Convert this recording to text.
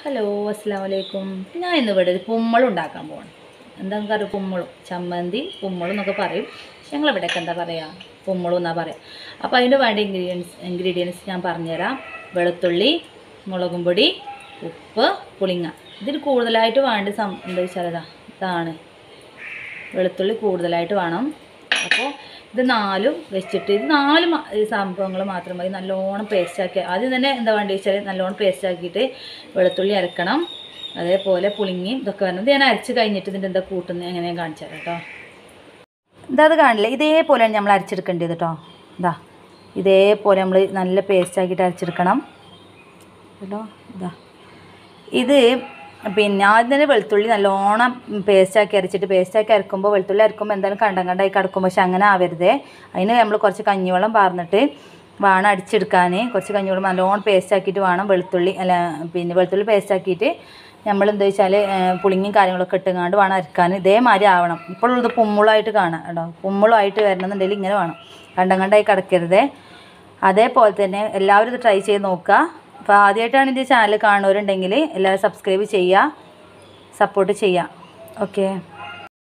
hello അസ്സാം വലൈക്കും ഞാൻ ഇന്ന് ഇവിടെ ഒരു കുമ്മളം ഉണ്ടാക്കാൻ പോകണം എന്താ പറയുക കുമ്മളും ചമ്മന്തി കുമ്മളും എന്നൊക്കെ പറയും പക്ഷെ ഞങ്ങളിവിടെയൊക്കെ എന്താ പറയുക കുമ്മളും എന്നാ പറയുക അപ്പോൾ അതിന് വേണ്ട ഇൻഗ്രീഡിയൻസ് ഇൻഗ്രീഡിയൻസ് ഞാൻ പറഞ്ഞുതരാം വെളുത്തുള്ളി മുളകും പൊടി ഉപ്പ് പുളിങ്ങ ഇതിന് കൂടുതലായിട്ട് വേണ്ട സം എന്താ വെച്ചാൽ ഇതാ ഇതാണ് വെളുത്തുള്ളി കൂടുതലായിട്ട് വേണം അപ്പോൾ ഇത് നാലും വെച്ചിട്ട് ഇത് നാല് മ- ഈ സംഭവങ്ങൾ മാത്രം മതി നല്ലോണം പേസ്റ്റ് ആക്കി ആദ്യം തന്നെ എന്താ വേണ്ടത് വെച്ചാൽ നല്ലോണം പേസ്റ്റ് ആക്കിയിട്ട് വെളുത്തുള്ളി അരക്കണം അതേപോലെ പുളിങ്ങി ഇതൊക്കെ വരണം ഇത് ഞാൻ അരച്ച് കഴിഞ്ഞിട്ട് ഇതിൻ്റെ എന്താ കൂട്ടുന്നത് എങ്ങനെ ഞാൻ കാണിച്ചു തരാം കേട്ടോ ഇതാ അത് കാണില്ല ഇതേപോലെയാണ് നമ്മൾ അരച്ചെടുക്കേണ്ടത് കേട്ടോ ഇതാ ഇതേപോലെ നമ്മൾ നല്ല പേസ്റ്റ് ആക്കിയിട്ട് അരച്ചെടുക്കണം കേട്ടോ ഇതാ ഇത് പിന്നെ ആദ്യം തന്നെ വെളുത്തുള്ളി നല്ലോണം പേസ്റ്റാക്കി അരച്ചിട്ട് പേസ്റ്റാക്കി അരക്കുമ്പോൾ വെളുത്തുള്ളി അരക്കുമ്പോൾ എന്തായാലും കണ്ടം കണ്ടായി കിടക്കും പക്ഷെ അങ്ങനെ ആവരുതേ അതിന് നമ്മൾ കുറച്ച് കഞ്ഞിവെള്ളം പാർന്നിട്ട് വേണം അടിച്ചെടുക്കാൻ കുറച്ച് കഞ്ഞിവെള്ളം നല്ലോണം പേസ്റ്റാക്കിയിട്ട് വേണം വെളുത്തുള്ളി അല്ല പിന്നെ വെളുത്തുള്ളി പേസ്റ്റാക്കിയിട്ട് നമ്മൾ എന്താ വെച്ചാൽ പുളിങ്ങയും കാര്യങ്ങളൊക്കെ ഇട്ടുങ്ങാണ്ട് വേണം അരക്കാൻ ഇതേമാതിരി ആവണം ഇപ്പോൾ ഇത് പുമ്മുളായിട്ട് കാണാം കേട്ടോ പുമ്മുളായിട്ട് വരണമെന്നുണ്ടെങ്കിൽ ഇങ്ങനെ വേണം കണ്ടം കണ്ടായി കിടക്കരുതേ അതേപോലെ തന്നെ എല്ലാവരും ഇത് ട്രൈ ചെയ്ത് നോക്കുക അപ്പോൾ ആദ്യമായിട്ടാണ് എൻ്റെ ചാനൽ കാണുന്നവരുണ്ടെങ്കിൽ എല്ലാവരും സബ്സ്ക്രൈബ് ചെയ്യുക സപ്പോർട്ട് ചെയ്യുക ഓക്കെ